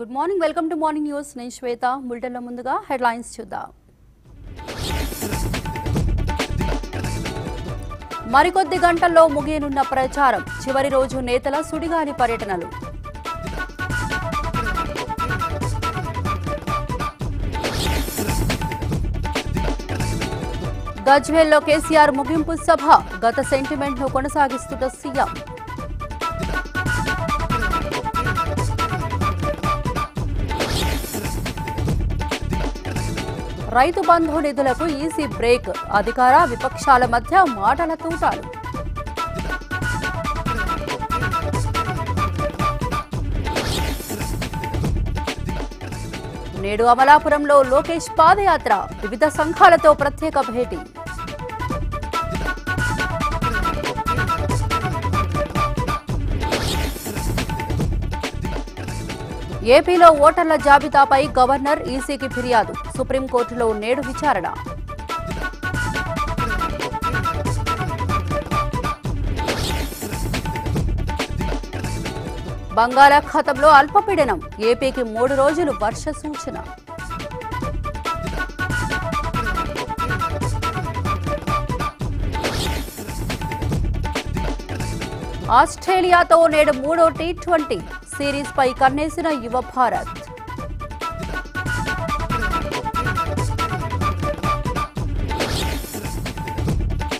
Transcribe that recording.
good morning welcome to morning news నేను శ్వేత బులెటిన్లో ముందుగా హెడ్లైన్స్ చూద్దాం మరికొద్ది గంటల్లో ముగియనున్న ప్రచారం చివరి రోజు నేతల సుడిగాలి పర్యటనలు గజ్వేల్లో కేసీఆర్ ముగింపు సభ గత సెంటిమెంట్ ను కొనసాగిస్తున్న సీఎం రైతు బంధు నిధులకు ఈసీ బ్రేక్ అధికార విపక్షాల మధ్య మాటల తూటాలు నేడు అమలాపురంలో లోకేష్ పాదయాత్ర వివిధ సంఘాలతో ప్రత్యేక భేటీ ఏపీలో ఓటర్ల జాబితాపై గవర్నర్ ఈసీకి ఫిర్యాదు సుప్రీంకోర్టులో నేడు విచారణ బంగాళాఖాతంలో అల్పపీడనం ఏపీకి మూడు రోజులు వర్ష సూచన ఆస్ట్రేలియాతో నేడు మూడో టీ ట్వంటీ సిరీస్ పై కన్నేసిన యువ భారత్